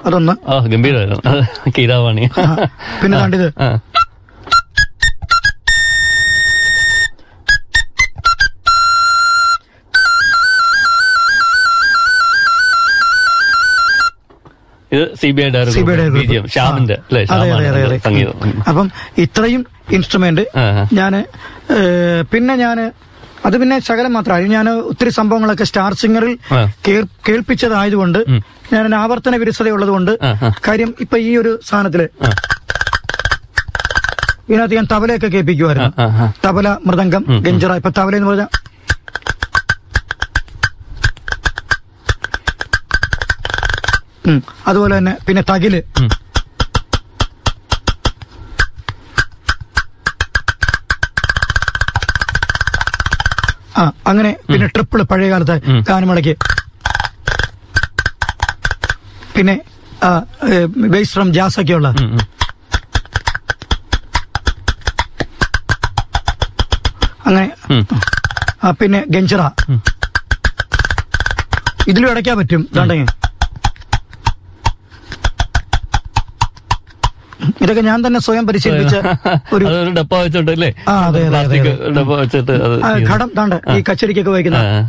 അതൊന്ന് ആ ഗംഭീരമായിരുന്നു അത് കീരാവാണി ആ, പിന്നെ കണ്ടിത് ആ. ഇത് സി ബി ഐ CBI യുടെ group. ബീജിയം ശ്യാമിന്റെ ആ. അല്ലെ അതെ, അതെ, അതെ, അതെ. സംഗീതം ഉം. അപ്പം ഇത്രയും ഇൻസ്ട്രുമെന്റ് ആ, ആ. ഞാന് ഏ, പിന്നെ ഞാന് അത് പിന്നെ ശകലം മാത്രമായി ഞാൻ ഒത്തിരി സംഭവങ്ങളൊക്കെ സ്റ്റാർ സിംഗറിൽ ആ. കേൾ- കേൾപ്പിച്ചതായതുകൊണ്ട് ഞാൻ അതിന് ആവർത്തന വിരസതയുള്ളത് കൊണ്ട് ആ, ആ. കാര്യം ഇപ്പൊ ഈ ഒരു സാധനത്തില് ആ. ഇതിനകത്ത് ഞാൻ തബലയൊക്കെ കേൾപ്പിക്കുമായിരുന്നു ആ, ആ, ആ. തബല മൃദംഗം ഗഞ്ചറ ഇപ്പൊ തബല എന്ന് പറഞ്ഞാൽ ഉം. അതുപോലെ തന്നെ പിന്നെ തകില് ഉം. ആ അങ്ങനെ പിന്നെ ട്രിപ്പിൾ പഴയ കാലത്തെ ഗാനമേളയ്ക്ക് പിന്നെ ബേസ് ഫ്രം ജാസ് ഒക്കെയുള്ള ഉം, ഉം. അങ്ങനെ ഉം. ആ, പിന്നെ ഗഞ്ചറ ഇതിലും ഇടയ്ക്കാൻ പറ്റും ഇതാണ്ടെങ്കിൽ ഇതൊക്കെ ഞാൻ തന്നെ സ്വയം പരിശീലിപ്പിച്ച ഒരു അതൊരു ഡപ്പ വെച്ചോണ്ട് അല്ലേ ആ, അതെ, അതെ, അതെ, പ്ലാസ്റ്റിക് ഡപ്പ വെച്ചിട്ട് അത് ആ, ചെയ്യുന്നു. ഘടം താണ്ട് ഈ കച്ചേരിക്കൊക്കെ വയ്ക്കുന്ന ആ,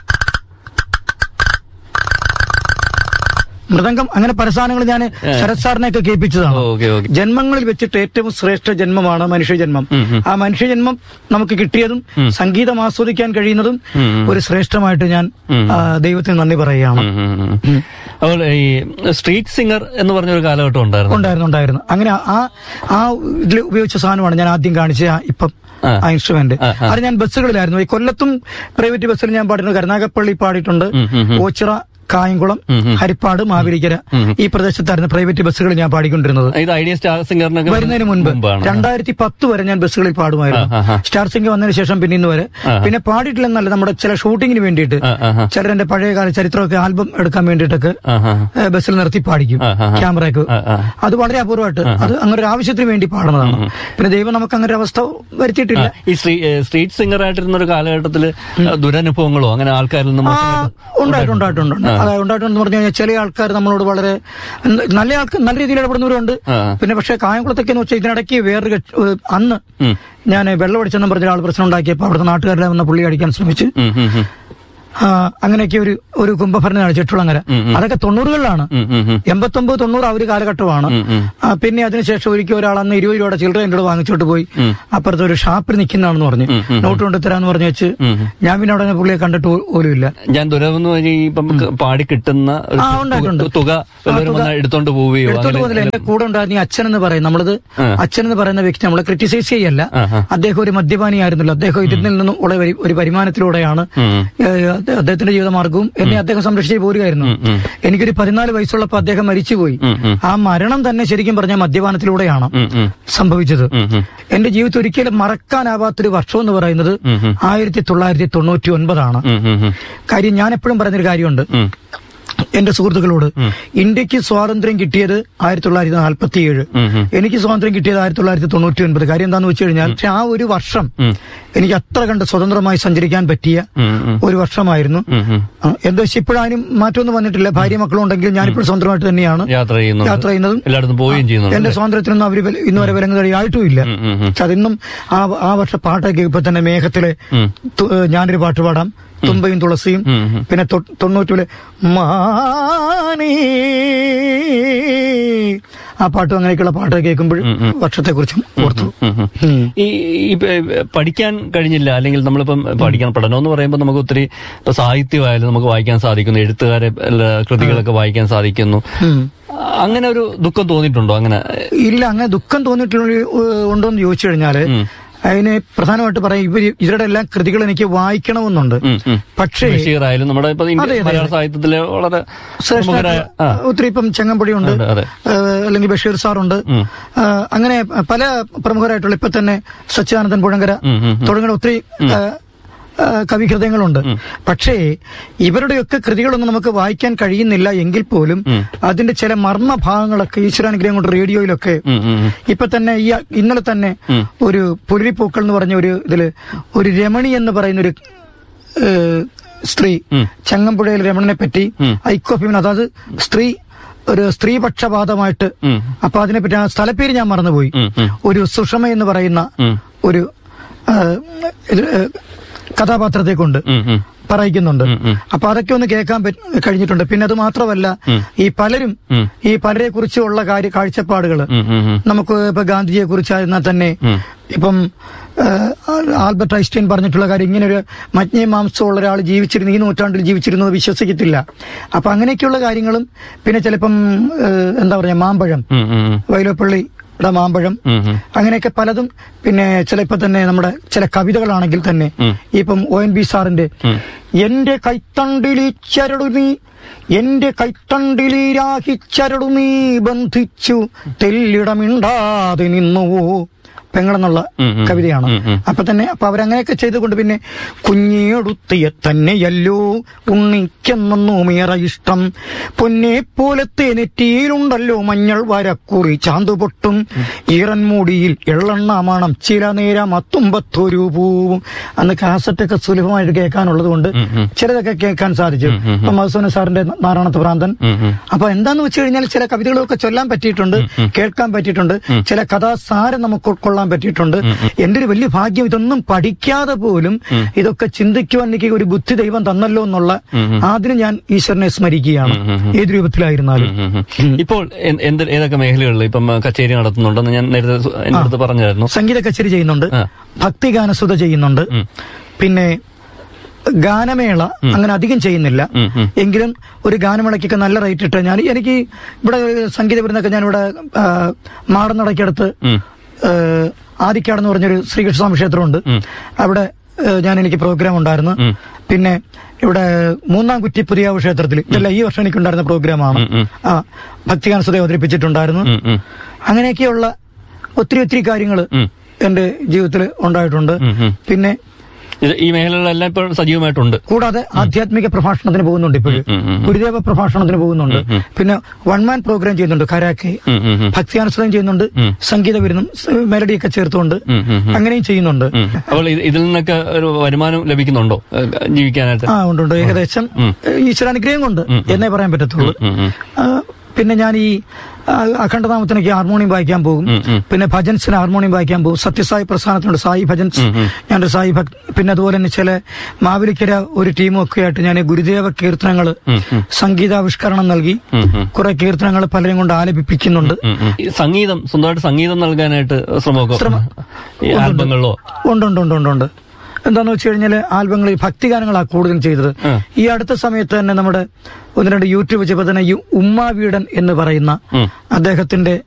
മൃദംഗം അങ്ങനെ പല സാധനങ്ങൾ ഞാൻ ശരത് സാറിനെയൊക്കെ കേൾപ്പിച്ചതാണ് ഓക്കെ ഓക്കെ ജന്മങ്ങളിൽ വെച്ചിട്ട് ഏറ്റവും ശ്രേഷ്ഠ ജന്മമാണ് മനുഷ്യജന്മം ഉം, ഉം. ആ മനുഷ്യജന്മം നമുക്ക് കിട്ടിയതും സംഗീതം ആസ്വദിക്കാൻ കഴിയുന്നതും ഉം, ഉം. ഒരു ശ്രേഷ്ഠമായിട്ട് ഞാൻ ഉം. ആ, ദൈവത്തിന് നന്ദി പറയുകയാണ് ഉം, ഉം, ഉം. അപ്പോൾ ഈ സ്ട്രീറ്റ് സിംഗർ എന്ന് പറഞ്ഞൊരു കാലഘട്ടം ഉണ്ടായിരുന്നു ഉണ്ടായിരുന്നു ഉണ്ടായിരുന്നു അങ്ങനെ ആ ആ ഇതിൽ ഉപയോഗിച്ച സാധനമാണ് ഞാൻ ആദ്യം കാണിച്ച ആ ഇപ്പം ആ. ആ ഇൻസ്ട്രുമെന്റ് ആ, ആ. അത് ഞാൻ ബസ്സുകളിലായിരുന്നു ഈ കൊല്ലത്തും പ്രൈവറ്റ് ബസ്സിൽ ഞാൻ പാടിയിട്ടുണ്ട് കരുനാഗപ്പള്ളി പാടിയിട്ടുണ്ട് ഉം, ഉം, ഉം. ഓച്ചിറ കായംകുളം ഉം, ഉം. ഹരിപ്പാട് മാവേലിക്കര ഉം, ഉം. ഈ പ്രദേശത്തായിരുന്നു പ്രൈവറ്റ് ബസ്സുകളിൽ ഞാൻ പാടിക്കൊണ്ടിരുന്നത് ഇത് ഐഡിയ സ്റ്റാർ സിംഗറിനൊക്കെ വരുന്നതിന് മുൻപ് മുമ്പാണ് രണ്ടായിരത്തി പത്ത് വരെ ഞാൻ ബസ്സുകളിൽ പാടുമായിരുന്നു ആ, ആ, ആ. സ്റ്റാർ സിംഗ് വന്നതിന് ശേഷം പിന്നെ ഇന്ന് വരെ ആ. പിന്നെ പാടിയിട്ടില്ലെന്നല്ല നമ്മുടെ ചില ഷൂട്ടിങ്ങിന് വേണ്ടിയിട്ട് ആ, ആ, ആ. ചിലരെന്റെ പഴയ കാല ചരിത്രമൊക്കെ ആൽബം എടുക്കാൻ വേണ്ടിയിട്ടൊക്കെ ആ, ആ, ഏ, ബസ്സിൽ നിർത്തി പാടിക്കും ആ, ആ, ആ. ക്യാമറയ്ക്ക് ആ, ആ. അത് വളരെ അപൂർവമായിട്ട് അത് അങ്ങനെ ഒരു ആവശ്യത്തിന് വേണ്ടി പാടുന്നതാണ് പിന്നെ ദൈവം നമുക്ക് അങ്ങനെ ഒരു അവസ്ഥ വരുത്തിയിട്ടില്ല ഈ സ്ട്രീ- ഏ, സ്ട്രീറ്റ് സിംഗർ ആയിട്ടിരുന്ന ഒരു കാലഘട്ടത്തില് ദുരനുഭവങ്ങളോ അങ്ങനെ ആൾക്കാരിൽ നിന്ന് ആ മോശമായിട്ട് ഉണ്ടായിട്ടുണ്ട് ഉണ്ടായിട്ടുണ്ട് അതായത് ഉണ്ടായിട്ടുണ്ടെന്ന് പറഞ്ഞു കഴിഞ്ഞാൽ ചില ആൾക്കാർ നമ്മളോട് വളരെ ന- നല്ല ആൾക്ക് നല്ല രീതിയിൽ ഇടപെടുന്നവരുണ്ട് ആ. പിന്നെ പക്ഷേ കായംകുളത്തൊക്കെ എന്ന് വെച്ചാൽ ഇതിനിടയ്ക്ക് വേറൊരു കക്ഷി- ഏഹ് അന്ന് ഉം. ഞാൻ വെള്ളമടിച്ചെന്നും പറഞ്ഞ ആൾ പ്രശ്നം ഉണ്ടാക്കിയപ്പോൾ അവിടുത്തെ നാട്ടുകാരെ വന്ന പുള്ളി അടിക്കാൻ ശ്രമിച്ചു ഉം, ഉം, ഉം. ആ, അങ്ങനെയൊക്കെ ഒരു ഒരു കുംഭഭരണമാണ് ചെട്ടുളങ്ങര അതൊക്കെ തൊണ്ണൂറുകളിലാണ് ഉം, ഉം, ഉം. എൺപത്തൊമ്പത് തൊണ്ണൂറ് ആ ഒരു കാലഘട്ടമാണ് ഉം, ഉം. ആ, പിന്നെ അതിനുശേഷം ഒരിക്കൽ ഒരാൾ അന്ന് ഇരുപത് രൂപയുടെ ചില്ലറ എന്നോട് വാങ്ങിച്ചോട്ട് പോയി ഉം. അപ്പുറത്ത് ഒരു ഷാപ്പിൽ നിൽക്കുന്നതാണെന്ന് പറഞ്ഞു ഉം, ഉം, നോട്ട് കൊണ്ട് തരാന്ന് പറഞ്ഞു വെച്ച് ഉം, ഉം. ഞാൻ പിന്നെ അവിടെ പുള്ളിയെ കണ്ടിട്ട് പോ- പോലും ഇല്ല ഞാൻ ദുരവെന്ന് പറഞ്ഞാൽ ഈ ഇപ്പം പാടി കിട്ടുന്ന ഒരു ആ, ഉണ്ടായിട്ടുണ്ട്. തുക എല്ലാവരും വന്ന് എടുത്തോണ്ട് പോവുകയോ എടുത്തോണ്ട് അങ്ങനെ പോകുന്നില്ല എന്റെ കൂടെ ഉണ്ടായിരുന്ന ഈ അച്ഛൻ എന്ന് പറയും നമ്മളത് ആ. അച്ഛൻ എന്ന് പറയുന്ന വ്യക്തി നമ്മളെ ക്രിറ്റിസൈസ് ചെയ്യല്ല ആ, ആ. അദ്ദേഹം ഒരു മദ്യപാനിയായിരുന്നല്ലോ അദ്ദേഹം ഇതിൽ നിന്നും ഉള്ള ഒരു- ഒരു വരുമാനത്തിലൂടെയാണ് ഉം. ഏഹ്, അദ്ദേഹ- അദ്ദേഹത്തിന്റെ ജീവിതമാർഗവും എന്നെ അദ്ദേഹം സംരക്ഷിച്ച് പോരുകയായിരുന്നു ഉം, ഉം. എനിക്കൊരു പതിനാല് വയസ്സുള്ളപ്പോൾ അദ്ദേഹം മരിച്ചുപോയി ഉം, ഉം. ആ മരണം തന്നെ ശരിക്കും പറഞ്ഞാൽ മദ്യപാനത്തിലൂടെയാണ് ഉം, ഉം. സംഭവിച്ചത് ഉം, ഉം. എന്റെ ജീവിതത്തിൽ ഒരിക്കലും മറക്കാനാവാത്തൊരു വർഷം എന്ന് പറയുന്നത് ഉം, ഉം. ആയിരത്തി തൊള്ളായിരത്തി തൊണ്ണൂറ്റി ഒൻപതാണ് ഉം, ഉം, ഉം. കാര്യം ഞാൻ എപ്പോഴും പറയുന്നൊരു കാര്യമുണ്ട് ഉം. എന്റെ സുഹൃത്തുക്കളോട് ഇന്ത്യക്ക് സ്വാതന്ത്ര്യം കിട്ടിയത് ആയിരത്തി തൊള്ളായിരത്തി നാൽപ്പത്തിയേഴ് ഉം, ഉം. എനിക്ക് സ്വാതന്ത്ര്യം കിട്ടിയത് ആയിരത്തി തൊള്ളായിരത്തി തൊണ്ണൂറ്റി ഒൻപത് കാര്യം എന്താന്ന് വെച്ച് കഴിഞ്ഞാൽ പക്ഷെ ആ ഒരു വർഷം ഉം. എനിക്ക് അത്ര കണ്ട് സ്വതന്ത്രമായി സഞ്ചരിക്കാൻ പറ്റിയ ഉം, ഉം. ഒരു വർഷമായിരുന്നു ഉം, ഉം. ആ, എന്താ വെച്ചാൽ ഇപ്പോഴാനും മാറ്റമൊന്നും വന്നിട്ടില്ല ഭാര്യ മക്കളും ഉണ്ടെങ്കിലും ഞാനിപ്പോൾ സ്വതന്ത്രമായിട്ട് തന്നെയാണ് യാത്ര ചെയ്യുന്നു യാത്ര ചെയ്യുന്നതും എല്ലായിടത്തും പോവുകയും ചെയ്യുന്നുണ്ട് എന്റെ സ്വാതന്ത്ര്യത്തിനൊന്നും അവർ ഇന്ന് വരെ വിലങ്ങ് കഴിയായിട്ടും ഇല്ല ഉം, ഉം, ഉം. പക്ഷെ അതിന്നും ആ ആ വർഷം പാട്ടൊക്കെ ഇപ്പൊ തന്നെ മേഘത്തിലെ ഉം. തു- ഏഹ് ഞാനൊരു പാട്ട് പാടാം തുമ്പയും തുളസിയും ഉം, ഉം. പിന്നെ തൊ- തൊണ്ണൂറ്റിലെ മാനേ ആ പാട്ടും അങ്ങനെയൊക്കെയുള്ള പാട്ടൊക്കെ കേൾക്കുമ്പോഴും വർഷത്തെ കുറിച്ചും ഓർത്തു ഉം, ഉം. ഉം. ഈ ഈ പ- പഠിക്കാൻ കഴിഞ്ഞില്ല അല്ലെങ്കിൽ നമ്മളിപ്പം പഠിക്കാൻ പഠനം എന്ന് പറയുമ്പോൾ നമുക്ക് ഒത്തിരി ഇപ്പൊ സാഹിത്യമായാലും നമുക്ക് വായിക്കാൻ സാധിക്കുന്നു എഴുത്തുകാരെ എല്ലാ കൃതികളൊക്കെ വായിക്കാൻ സാധിക്കുന്നു ഉം. അങ്ങനെ ഒരു ദുഃഖം തോന്നിയിട്ടുണ്ടോ അങ്ങനെ ഇല്ല അങ്ങനെ ദുഃഖം തോന്നിയിട്ടുള്ള ഉണ്ടോ എന്ന് ചോദിച്ചു കഴിഞ്ഞാല് ഉം. അതിന് പ്രധാനമായിട്ട് പറയാം ഇവർ ഇവരുടെ എല്ലാ കൃതികൾ എനിക്ക് വായിക്കണമെന്നുണ്ട് ഉം, ഉം. പക്ഷേ ബഷീറായാലും നമ്മുടെ ഇപ്പൊ ഇന്ത്യ- അതെ, അതെ, മലയാള സാഹിത്യത്തിലെ വളരെ പ്രമുഖരായ ആ, ശ്രേഷ്ഠ ഒത്തിരി ഇപ്പം ചെങ്ങമ്പടി ഉണ്ട് ഉണ്ട്, അതെ. അല്ലെങ്കിൽ ബഷീർ സാറുണ്ട് ഉം. ആ, അങ്ങനെ പല പ്രമുഖരായിട്ടുള്ള ഇപ്പൊ തന്നെ സച്ചിദാനന്ദൻ പുഴങ്കര ഉം, ഉം, ഉം. തുടങ്ങിയ ഒത്തിരി ആ, ആ, കവിഹൃദയങ്ങളുണ്ട് പക്ഷേ ഇവരുടെയൊക്കെ കൃതികളൊന്നും നമുക്ക് വായിക്കാൻ കഴിയുന്നില്ല എങ്കിൽ പോലും അതിന്റെ ചില മർമ്മ ഭാഗങ്ങളൊക്കെ ഈശ്വരാനുഗ്രഹം കൊണ്ട് റേഡിയോയിലൊക്കെ ഉം, ഉം, ഉം. ഇപ്പൊ തന്നെ ഈ ഇന്നലെ തന്നെ ഉം. ഒരു പുലരിപ്പൂക്കൾ എന്ന് പറഞ്ഞ ഒരു ഇതില് ഒരു രമണി എന്ന് പറയുന്ന ഒരു ഏഹ്, സ്ത്രീ ഉം. ചങ്ങമ്പുഴയിൽ രമണനെ പറ്റി ഉം. ഐക്കോഫിമിൻ അതായത് സ്ത്രീ ഒരു സ്ത്രീപക്ഷപാതമായിട്ട് ഉം. അപ്പൊ അതിനെപ്പറ്റി ആ സ്ഥലപ്പേര് ഞാൻ മറന്നുപോയി ഉം, ഉം. ഒരു സുഷമ എന്ന് പറയുന്ന ഉം. ഒരു ആ, ഇത്, ഏ, കഥാപാത്രത്തെ കൊണ്ട് ഉം, ഉം. പറയിക്കുന്നുണ്ട് ഉം, ഉം. അപ്പൊ അതൊക്കെ ഒന്ന് കേൾക്കാൻ പറ്റ- കഴിഞ്ഞിട്ടുണ്ട് പിന്നെ അത് മാത്രമല്ല ഉം. ഈ പലരും ഉം. ഈ പലരെ കുറിച്ചുള്ള കാര്യ കാഴ്ചപ്പാടുകള് ഉം, ഉം, ഉം. നമുക്ക് ഇപ്പൊ ഗാന്ധിജിയെ കുറിച്ചായിരുന്നാൽ തന്നെ ഉം. ഇപ്പം ആ, ആൽബർട്ട് ഐൻസ്റ്റൈൻ പറഞ്ഞിട്ടുള്ള കാര്യം ഇങ്ങനെ ഒരു മജ്ഞയും മാംസമുള്ള ഒരാൾ ജീവിച്ചിരുന്നു ഈ നൂറ്റാണ്ടിൽ ജീവിച്ചിരുന്നത് വിശ്വസിക്കത്തില്ല അപ്പൊ അങ്ങനെയൊക്കെയുള്ള കാര്യങ്ങളും പിന്നെ ചിലപ്പം ആ, എന്താ പറയാ മാമ്പഴം ഉം, ഉം, ഉം. വൈലോപ്പള്ളിയുടെ മാമ്പഴം ഉം, ഉം. അങ്ങനെയൊക്കെ പലതും പിന്നെ ചിലപ്പോ തന്നെ നമ്മുടെ ചില കവിതകളാണെങ്കിൽ തന്നെ ഉം. ഇപ്പം ഒ എൻ ബി സാറിന്റെ ഉം. എന്റെ കൈത്തണ്ടിലി ചരടു നീ എന്റെ കൈത്തണ്ടിലി രാഹിച്ചരടു നീ ബന്ധിച്ചു തെല്ലിടമിണ്ടാതെ നിന്നുവോ പെങ്ങളെന്നുള്ള ഉം, ഉം. കവിതയാണ് ഉം, ഉം. അപ്പൊ തന്നെ അപ്പൊ അവരങ്ങനെയൊക്കെ ചെയ്തുകൊണ്ട് പിന്നെ കുഞ്ഞിയെടുത്തിയ തന്നെയല്ലോ ഉണ്ണിക്കെന്നൊന്നുമേറെ ഇഷ്ടം പൊന്നെ പോലത്തെ നെറ്റിയിലുണ്ടല്ലോ മഞ്ഞൾ വരക്കുറി ചാന്തുപൊട്ടും ഈറൻ മൂടിയിൽ എള്ളെണ്ണ മണം ചില നേരം അത്തുമ്പത്തൊരു പൂവും അന്ന് കാസറ്റൊക്കെ സുലഭമായിട്ട് കേൾക്കാനുള്ളത് കൊണ്ട് ഉം, ഉം. ചിലതൊക്കെ കേൾക്കാൻ സാധിച്ചു ഉം, ഉം, ഉം. ഇപ്പൊ മധുസൂന സാറിന്റെ നാരായണത്ത് ഭ്രാന്തൻ ഉം, ഉം. അപ്പൊ എന്താന്ന് വെച്ച് കഴിഞ്ഞാൽ ചില കവിതകളൊക്കെ ചൊല്ലാൻ പറ്റിയിട്ടുണ്ട് കേൾക്കാൻ പറ്റിയിട്ടുണ്ട് ചില കഥാസാരം നമുക്ക് ഉൾക്കൊള്ളാൻ പറ്റിയിട്ടുണ്ട് എന്റെ ഒരു വലിയ ഭാഗ്യം ഇതൊന്നും പഠിക്കാതെ പോലും ഇതൊക്കെ ചിന്തിക്കുവാൻ എനിക്ക് ഒരു ബുദ്ധി ദൈവം തന്നല്ലോ എന്നുള്ള അതിന് ഞാൻ ഈശ്വരനെ സ്മരിക്കുകയാണ് ഉം, ഉം, ഉം. ഏത് രൂപത്തിലായിരുന്നാലും ഉം, ഉം, ഉം. ഇപ്പോൾ എ- എന്ത് ഏതൊക്കെ മേഖലകളിൽ ഇപ്പം കച്ചേരി നടത്തുന്നുണ്ടെന്ന് ഞാൻ നേരത്തെ സു- എന്റെ അടുത്ത് പറഞ്ഞായിരുന്നു സംഗീത കച്ചേരി ചെയ്യുന്നുണ്ട് ആ. ഭക്തിഗാനസുത ചെയ്യുന്നുണ്ട് ഉം. പിന്നെ ഗാനമേള അങ്ങനെ അധികം ചെയ്യുന്നില്ല ഉം, ഉം. എങ്കിലും ഒരു ഗാനമേളയ്ക്കൊക്കെ നല്ല റേറ്റ് ഇട്ട് ഞാൻ എനിക്ക് ഇവിടെ സംഗീത വിരുന്നൊക്കെ ഞാനിവിടെ ആ, മാടനടയ്ക്കടുത്ത് ഉം. ആ, ആദിക്കാടെന്ന് പറഞ്ഞൊരു ശ്രീകൃഷ്ണസ്വാമി ക്ഷേത്രമുണ്ട് ഉം. അവിടെ ആ, ഞാൻ എനിക്ക് പ്രോഗ്രാം ഉണ്ടായിരുന്നു ഉം. പിന്നെ ഇവിടെ മൂന്നാം കുറ്റി പുതിയാവ് ക്ഷേത്രത്തിൽ ഇതെല്ലാം ഈ വർഷം എനിക്കുണ്ടായിരുന്ന പ്രോഗ്രാമാണ് ഉം, ഉം. ആ ഭക്തിഗാനസുത അവതരിപ്പിച്ചിട്ടുണ്ടായിരുന്നു ഉം, ഉം. അങ്ങനെയൊക്കെയുള്ള ഒത്തിരി ഒത്തിരി കാര്യങ്ങൾ ഉം. എന്റെ ജീവിതത്തിൽ ഉണ്ടായിട്ടുണ്ട് ഉം, ഉം. പിന്നെ ഇത് ഈ മേഖലകളിലെല്ലാം ഇപ്പോൾ സജീവമായിട്ടുണ്ട് കൂടാതെ ആധ്യാത്മിക പ്രഭാഷണത്തിന് പോകുന്നുണ്ട് ഇപ്പോഴും ഉം, ഉം, ഉം. ഗുരുദേവ പ്രഭാഷണത്തിന് പോകുന്നുണ്ട് പിന്നെ വൺ മാൻ പ്രോഗ്രാം ചെയ്യുന്നുണ്ട് കരാക്കെ ഉം, ഉം, ഉം. ഭക്തിയാനുസൃതം ചെയ്യുന്നുണ്ട് ഉം. സംഗീത വിരുന്നും മെലഡിയൊക്കെ ചേർത്തുകൊണ്ട് ഉം, ഉം, ഉം. അങ്ങനെയും ചെയ്യുന്നുണ്ട് ഉം. അപ്പോൾ ഇത് ഇതിൽ നിന്നൊക്കെ ഒരു വരുമാനം ലഭിക്കുന്നുണ്ടോ ഏഹ്, ജീവിക്കാനായിട്ട് ആ ഉണ്ട് ഉണ്ട് ഏകദേശം ഈശ്വരാനുഗ്രഹം കൊണ്ട് എന്നേ പറയാൻ പറ്റത്തുള്ളൂ ഉം, ഉം. ആ, പിന്നെ ഞാൻ ഈ ആ, അഖണ്ഡനാമത്തിനൊക്കെ ഹാർമോണിയം വായിക്കാൻ പോകും ഉം, ഉം. പിന്നെ ഭജൻസിന് ഹാർമോണിയം വായിക്കാൻ പോകും സത്യസായി പ്രസ്ഥാനത്തിനുണ്ട് സായി ഭജൻസ് ഞാനൊരു സായി ഭക് പിന്നെ അതുപോലെ തന്നെ ചില മാവേലിക്കര ഒരു ടീമും ഒക്കെ ആയിട്ട് ഞാൻ ഗുരുദേവ കീർത്തനങ്ങൾ ഉം, ഉം. സംഗീതാവിഷ്കരണം നൽകി ഉം, ഉം. കുറെ കീർത്തനങ്ങൾ പലരും കൊണ്ട് ആലപിപ്പിക്കുന്നുണ്ട് ഉം, ഉം. ഈ സംഗീതം സ്വന്തമായിട്ട് സംഗീതം നൽകാനായിട്ട് ശ്രമമൊക്കെ ഈ ആൽബങ്ങളിലോ ഉണ്ട് ഉണ്ട് ഉണ്ട് ഉണ്ട് ഉണ്ട് എന്താന്ന് വെച്ച് കഴിഞ്ഞാൽ ആൽബങ്ങൾ ഈ ഭക്തിഗാനങ്ങളാണ് കൂടുതലും ചെയ്തത് ആ. ഈ അടുത്ത സമയത്ത് തന്നെ നമ്മുടെ ഒന്ന് രണ്ട് യൂട്യൂബ് ചെയ്തപ്പോൾ തന്നെ ഈ ഉമ്മാ വീടൻ എന്ന് പറയുന്ന ഉം. അദ്ദേഹത്തിന്റെ